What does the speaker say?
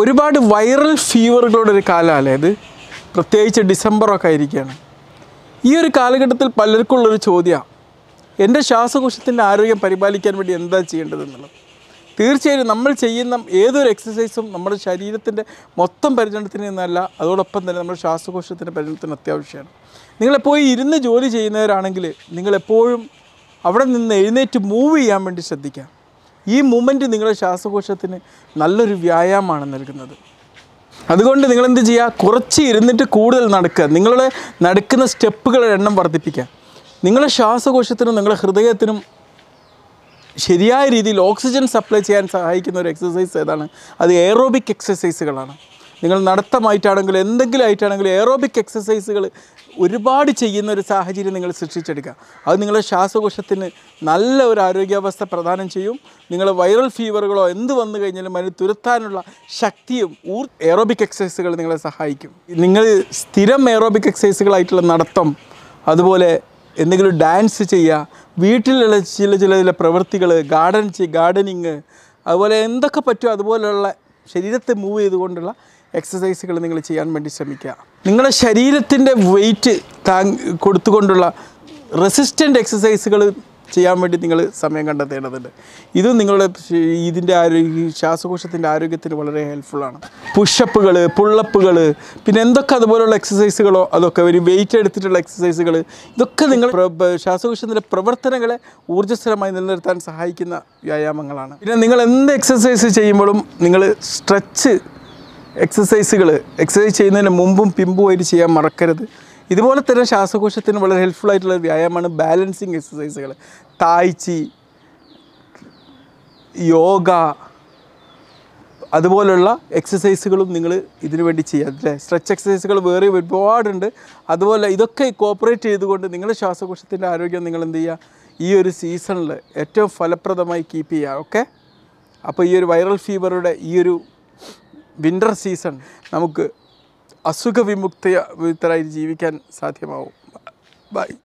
ഒരുപാട് വൈറൽ ഫീവറുകളുടെ ഒരു കാലമല്ലേ ഇത് പ്രത്യേകിച്ച് ഡിസംബറൊക്കെ ആയിരിക്കുകയാണ് ഈ ഒരു കാലഘട്ടത്തിൽ പലർക്കുള്ളൊരു ചോദ്യമാണ് എൻ്റെ ശ്വാസകോശത്തിൻ്റെ ആരോഗ്യം പരിപാലിക്കാൻ വേണ്ടി എന്താ ചെയ്യേണ്ടതെന്നുള്ളത് തീർച്ചയായും നമ്മൾ ചെയ്യുന്ന ഏതൊരു എക്സസൈസും നമ്മുടെ ശരീരത്തിൻ്റെ മൊത്തം പരിചരണത്തിന് എന്നല്ല അതോടൊപ്പം തന്നെ നമ്മുടെ ശ്വാസകോശത്തിൻ്റെ പരിചരണത്തിന് അത്യാവശ്യമാണ് നിങ്ങളെപ്പോഴും ഇരുന്ന് ജോലി ചെയ്യുന്നവരാണെങ്കിൽ നിങ്ങളെപ്പോഴും അവിടെ നിന്ന് എഴുന്നേറ്റ് മൂവ് ചെയ്യാൻ വേണ്ടി ശ്രദ്ധിക്കുക ഈ മൂമെൻറ്റ് നിങ്ങളുടെ ശ്വാസകോശത്തിന് നല്ലൊരു വ്യായാമമാണ് നൽകുന്നത് അതുകൊണ്ട് നിങ്ങൾ എന്ത് ചെയ്യുക കുറച്ച് ഇരുന്നിട്ട് കൂടുതൽ നടക്കുക നിങ്ങളുടെ നടക്കുന്ന സ്റ്റെപ്പുകളുടെ എണ്ണം വർദ്ധിപ്പിക്കുക നിങ്ങളുടെ ശ്വാസകോശത്തിനും നിങ്ങളുടെ ഹൃദയത്തിനും ശരിയായ രീതിയിൽ ഓക്സിജൻ സപ്ലൈ ചെയ്യാൻ സഹായിക്കുന്ന ഒരു എക്സസൈസ് ഏതാണ് അത് എയറോബിക് എക്സസൈസുകളാണ് നിങ്ങൾ നടത്തമായിട്ടാണെങ്കിലും എന്തെങ്കിലും ആയിട്ടാണെങ്കിലും എയറോബിക് എക്സസൈസുകൾ ഒരുപാട് ചെയ്യുന്ന ഒരു സാഹചര്യം നിങ്ങൾ സൃഷ്ടിച്ചെടുക്കുക അത് നിങ്ങളുടെ ശ്വാസകോശത്തിന് നല്ല ഒരു ആരോഗ്യാവസ്ഥ പ്രദാനം ചെയ്യും നിങ്ങൾ വൈറൽ ഫീവറുകളോ എന്ത് വന്നു കഴിഞ്ഞാലും അതിന് തുരത്താനുള്ള ശക്തിയും ഊർ എയറോബിക് എക്സസൈസുകൾ നിങ്ങളെ സഹായിക്കും നിങ്ങൾ സ്ഥിരം എയറോബിക് എക്സസൈസുകളായിട്ടുള്ള നടത്തം അതുപോലെ എന്തെങ്കിലും ഡാൻസ് ചെയ്യുക വീട്ടിലുള്ള ചില ചില ചില പ്രവൃത്തികൾ ഗാർഡൻ ഗാർഡനിങ് അതുപോലെ എന്തൊക്കെ പറ്റുമോ അതുപോലെയുള്ള ശരീരത്തെ മൂവ് ചെയ്തുകൊണ്ടുള്ള എക്സസൈസുകൾ നിങ്ങൾ ചെയ്യാൻ വേണ്ടി ശ്രമിക്കുക നിങ്ങളുടെ ശരീരത്തിൻ്റെ വെയിറ്റ് താങ് കൊടുത്തുകൊണ്ടുള്ള റെസിസ്റ്റൻ്റ് എക്സസൈസുകൾ ചെയ്യാൻ വേണ്ടി നിങ്ങൾ സമയം കണ്ടെത്തേണ്ടതുണ്ട് ഇതും നിങ്ങളുടെ ശ- ഇതിൻ്റെ ആരോഗ്യ ശ്വാസകോശത്തിൻ്റെ ആരോഗ്യത്തിന് വളരെ ഹെൽപ്ഫുള്ളാണ് പുഷപ്പുകൾ പുള്ളപ്പുകൾ പിന്നെ എന്തൊക്കെ അതുപോലുള്ള എക്സസൈസുകളോ അതൊക്കെ ഒരു വെയിറ്റ് എടുത്തിട്ടുള്ള എക്സസൈസുകൾ ഇതൊക്കെ നിങ്ങൾ പ്ര- പ്ര- ശ്വാസകോശത്തിൻ്റെ പ്രവർത്തനങ്ങളെ ഊർജ്ജസ്വലമായി നിലനിർത്താൻ സഹായിക്കുന്ന വ്യായാമങ്ങളാണ് പിന്നെ നിങ്ങൾ എന്ത് എക്സസൈസ് ചെയ്യുമ്പോഴും നിങ്ങൾ സ്ട്രെച്ച് എക്സസൈസുകൾ എക്സസൈസ് ചെയ്യുന്നതിന് മുമ്പും പിമ്പുമായിട്ട് ചെയ്യാൻ മറക്കരുത് ഇതുപോലെ തന്നെ ശ്വാസകോശത്തിന് വളരെ ഹെൽപ്ഫുൾ ആയിട്ടുള്ള ഒരു വ്യായാമമാണ് ബാലൻസിങ് എക്സസൈസുകൾ തായ്ച്ചി യോഗ അതുപോലുള്ള എക്സസൈസുകളും നിങ്ങൾ ഇതിനു വേണ്ടി ചെയ്യുക അല്ലേ സ്ട്രെച്ച് എക്സസൈസുകൾ വേറെ ഒരുപാടുണ്ട് അതുപോലെ ഇതൊക്കെ കോപ്പറേറ്റ് ചെയ്തുകൊണ്ട് നിങ്ങളുടെ ശ്വാസകോശത്തിൻ്റെ ആരോഗ്യം നിങ്ങൾ എന്ത് ചെയ്യുക ഈ ഒരു സീസണിൽ ഏറ്റവും ഫലപ്രദമായി കീപ്പ് ചെയ്യുക ഓക്കെ അപ്പോൾ ഈ ഒരു വൈറൽ ഫീവറുടെ ഈ ഒരു വിൻ്റർ സീസൺ നമുക്ക് അസുഖ വിമുക്ത വിമുക്തരായി ജീവിക്കാൻ സാധ്യമാവും ബൈ